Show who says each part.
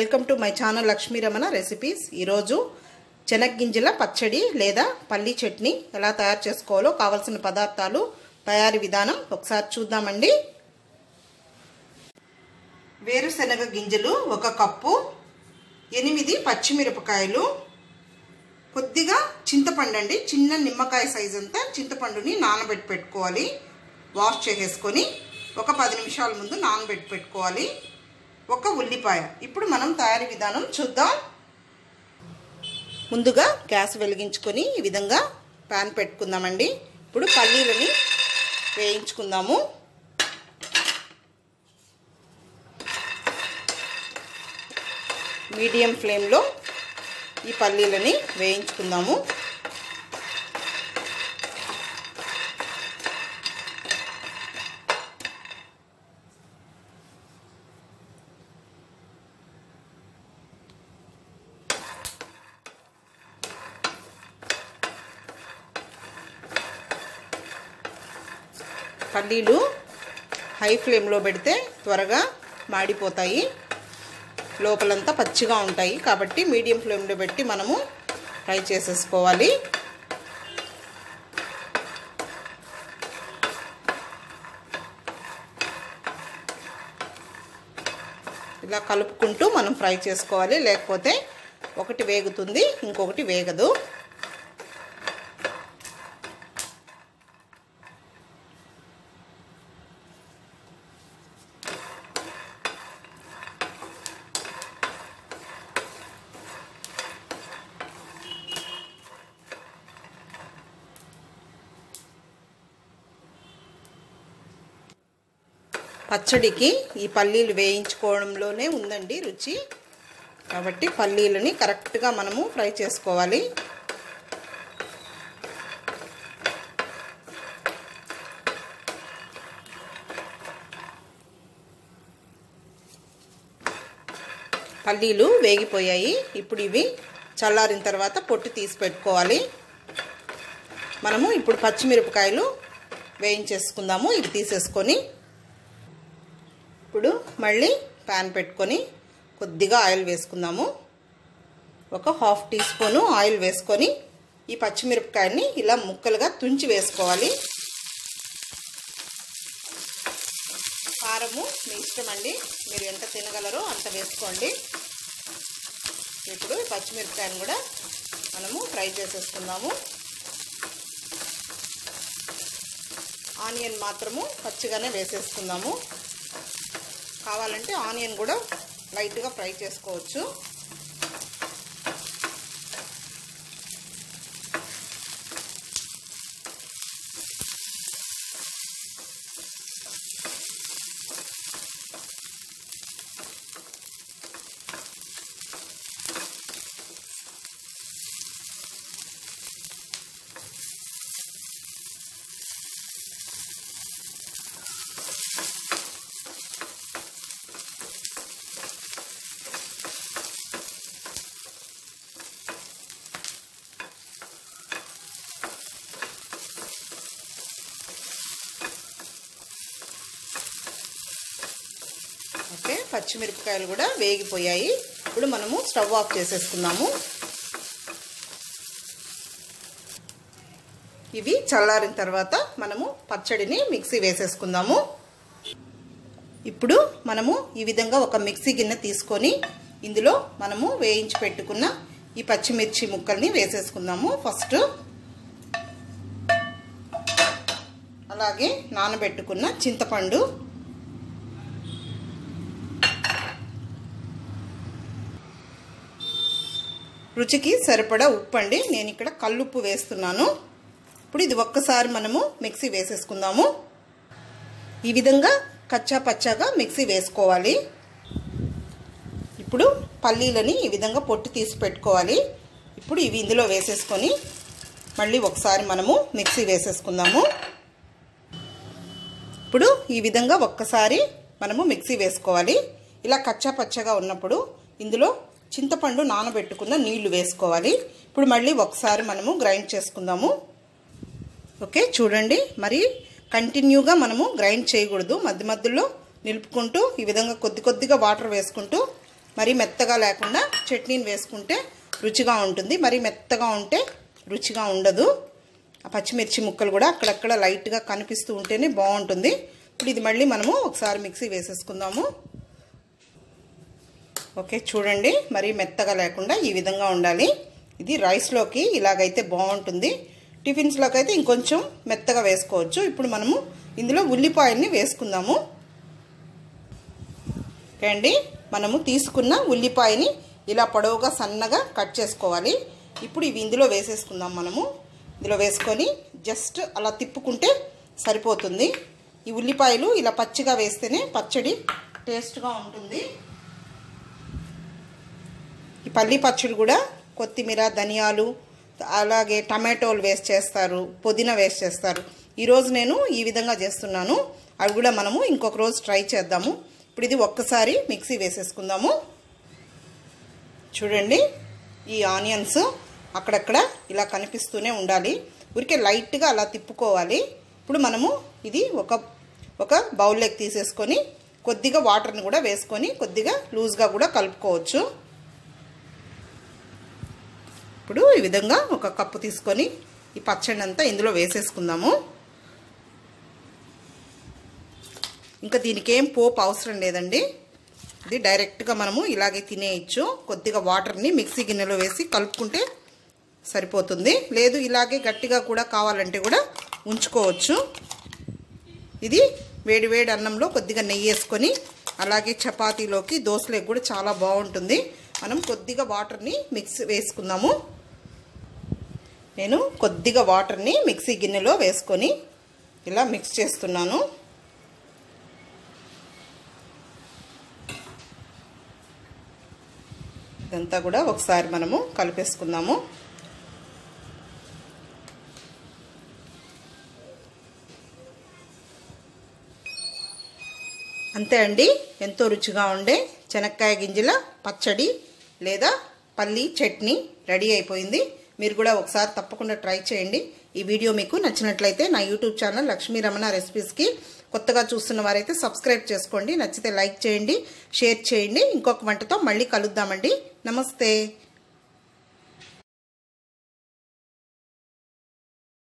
Speaker 1: welcome to my channel Lakshmi Ramana recipes ఈరోజు శనగ్గింజల పచ్చడి లేదా పల్లి చట్నీ ఎలా తయారు చేసుకోవాలో కావలసిన పదార్థాలు తయారీ విధానం ఒకసారి చూద్దామండి వేరుశనగ గింజలు ఒక కప్పు ఎనిమిది పచ్చిమిరపకాయలు కొద్దిగా చింతపండు అండి చిన్న నిమ్మకాయ సైజ్ అంతా చింతపండుని నానబెట్టి పెట్టుకోవాలి వాష్ చేసేసుకొని ఒక పది నిమిషాల ముందు నానబెట్టి పెట్టుకోవాలి ఒక ఉల్లిపాయ ఇప్పుడు మనం తయారీ విధానం చూద్దాం ముందుగా గ్యాస్ వెలిగించుకొని ఈ విధంగా ప్యాన్ పెట్టుకుందామండి ఇప్పుడు పల్లీలని వేయించుకుందాము మీడియం ఫ్లేమ్లో ఈ పల్లీలని వేయించుకుందాము పల్లీలు హై ఫ్లేమ్లో పెడితే త్వరగా మాడిపోతాయి లోపలంతా పచ్చిగా ఉంటాయి కాబట్టి మీడియం ఫ్లేమ్లో పెట్టి మనము ఫ్రై చేసేసుకోవాలి ఇలా కలుపుకుంటూ మనం ఫ్రై చేసుకోవాలి లేకపోతే ఒకటి వేగుతుంది ఇంకొకటి వేగదు పచ్చడికి ఈ పల్లీలు వేయించుకోవడంలోనే ఉందండి రుచి కాబట్టి పల్లీలని కరెక్ట్గా మనము ఫ్రై చేసుకోవాలి పల్లీలు వేగిపోయాయి ఇప్పుడు ఇవి చల్లారిన తర్వాత పొట్టు తీసి పెట్టుకోవాలి మనము ఇప్పుడు పచ్చిమిరపకాయలు వేయించేసుకుందాము ఇవి తీసేసుకొని ఇప్పుడు మళ్ళీ ప్యాన్ పెట్టుకొని కొద్దిగా ఆయిల్ వేసుకుందాము ఒక హాఫ్ టీ స్పూను ఆయిల్ వేసుకొని ఈ పచ్చిమిరపకాయని ఇలా ముక్కలుగా తుంచి వేసుకోవాలి కారము మీ ఇష్టం అండి మీరు ఎంత తినగలరో అంత వేసుకోండి ఇప్పుడు పచ్చిమిరపకాయని కూడా మనము ఫ్రై చేసేసుకుందాము ఆనియన్ మాత్రము పచ్చిగానే వేసేసుకుందాము కావాలంటే ఆనియన్ కూడా లైట్గా ఫ్రై చేసుకోవచ్చు ఓకే పచ్చిమిరపకాయలు కూడా వేగిపోయాయి ఇప్పుడు మనము స్టవ్ ఆఫ్ చేసేసుకుందాము ఇవి చల్లారిన తర్వాత మనము పచ్చడిని మిక్సీ వేసేసుకుందాము ఇప్పుడు మనము ఈ విధంగా ఒక మిక్సీ గిన్నె తీసుకొని ఇందులో మనము వేయించి పెట్టుకున్న ఈ పచ్చిమిర్చి ముక్కల్ని వేసేసుకుందాము ఫస్ట్ అలాగే నానబెట్టుకున్న చింతపండు రుచికి సరిపడా ఉప్పు అండి నేను ఇక్కడ కల్లుప్పు వేస్తున్నాను ఇప్పుడు ఇది ఒక్కసారి మనము మిక్సీ వేసేసుకుందాము ఈ విధంగా కచ్చా పచ్చాగా మిక్సీ వేసుకోవాలి ఇప్పుడు పల్లీలని ఈ విధంగా పొట్టు తీసి పెట్టుకోవాలి ఇప్పుడు ఇవి ఇందులో వేసేసుకొని మళ్ళీ ఒకసారి మనము మిక్సీ వేసేసుకుందాము ఇప్పుడు ఈ విధంగా ఒక్కసారి మనము మిక్సీ వేసుకోవాలి ఇలా కచ్చా పచ్చగా ఉన్నప్పుడు ఇందులో చింతపండు నానబెట్టుకున్న నీళ్లు వేసుకోవాలి ఇప్పుడు మళ్ళీ ఒకసారి మనము గ్రైండ్ చేసుకుందాము ఓకే చూడండి మరి కంటిన్యూగా మనము గ్రైండ్ చేయకూడదు మధ్య మధ్యలో నిలుపుకుంటూ ఈ విధంగా కొద్ది కొద్దిగా వాటర్ వేసుకుంటూ మరీ మెత్తగా లేకుండా చట్నీని వేసుకుంటే రుచిగా ఉంటుంది మరీ మెత్తగా ఉంటే రుచిగా ఉండదు ఆ పచ్చిమిర్చి ముక్కలు కూడా అక్కడక్కడ లైట్గా కనిపిస్తూ ఉంటేనే బాగుంటుంది ఇప్పుడు ఇది మళ్ళీ మనము ఒకసారి మిక్సీ వేసేసుకుందాము ఓకే చూడండి మరీ మెత్తగా లేకుండా ఈ విధంగా ఉండాలి ఇది రైస్లోకి ఇలాగైతే బాగుంటుంది టిఫిన్స్లోకి అయితే ఇంకొంచెం మెత్తగా వేసుకోవచ్చు ఇప్పుడు మనము ఇందులో ఉల్లిపాయల్ని వేసుకుందాము ఓకే అండి మనము తీసుకున్న ఉల్లిపాయని ఇలా పొడవుగా సన్నగా కట్ చేసుకోవాలి ఇప్పుడు ఇవి ఇందులో వేసేసుకుందాం మనము ఇందులో వేసుకొని జస్ట్ అలా తిప్పుకుంటే సరిపోతుంది ఈ ఉల్లిపాయలు ఇలా పచ్చిగా వేస్తేనే పచ్చడి టేస్ట్గా ఉంటుంది ఈ పల్లి పచ్చడి కూడా కొత్తిమీర ధనియాలు అలాగే టమాటోలు వేస్ట్ చేస్తారు పుదీనా వేస్ట్ చేస్తారు ఈరోజు నేను ఈ విధంగా చేస్తున్నాను అవి కూడా మనము ఇంకొక రోజు ట్రై చేద్దాము ఇప్పుడు ఇది ఒక్కసారి మిక్సీ వేసేసుకుందాము చూడండి ఈ ఆనియన్స్ అక్కడక్కడ ఇలా కనిపిస్తూనే ఉండాలి ఊరికే లైట్గా అలా తిప్పుకోవాలి ఇప్పుడు మనము ఇది ఒక ఒక బౌల్లోకి తీసేసుకొని కొద్దిగా వాటర్ని కూడా వేసుకొని కొద్దిగా లూజ్గా కూడా కలుపుకోవచ్చు ఇప్పుడు ఈ విధంగా ఒక కప్పు తీసుకొని ఈ పచ్చడి అంతా ఇందులో వేసేసుకుందాము ఇంకా దీనికి ఏం పోపు అవసరం లేదండి ఇది డైరెక్ట్గా మనము ఇలాగే తినేయచ్చు కొద్దిగా వాటర్ని మిక్సీ గిన్నెలో వేసి కలుపుకుంటే సరిపోతుంది లేదు ఇలాగే గట్టిగా కూడా కావాలంటే కూడా ఉంచుకోవచ్చు ఇది వేడి వేడి అన్నంలో కొద్దిగా నెయ్యి వేసుకొని అలాగే చపాతీలోకి దోశలోకి కూడా చాలా బాగుంటుంది మనం కొద్దిగా వాటర్ని మిక్స్ వేసుకుందాము నేను కొద్దిగా వాటర్ని మిక్సీ గిన్నెలో వేసుకొని ఇలా మిక్స్ చేస్తున్నాను ఇదంతా కూడా ఒకసారి మనము కలిపేసుకుందాము అంతే అండి ఎంతో రుచిగా ఉండే శనక్కాయ గింజల పచ్చడి లేదా పల్లి చట్నీ రెడీ అయిపోయింది మీరు కూడా ఒకసారి తప్పకుండా ట్రై చేయండి ఈ వీడియో మీకు నచ్చినట్లయితే నా యూట్యూబ్ ఛానల్ లక్ష్మీ రమణ రెసిపీస్కి కొత్తగా చూస్తున్న వారైతే సబ్స్క్రైబ్ చేసుకోండి నచ్చితే లైక్ చేయండి షేర్ చేయండి ఇంకొక వంటతో మళ్ళీ కలుద్దామండి నమస్తే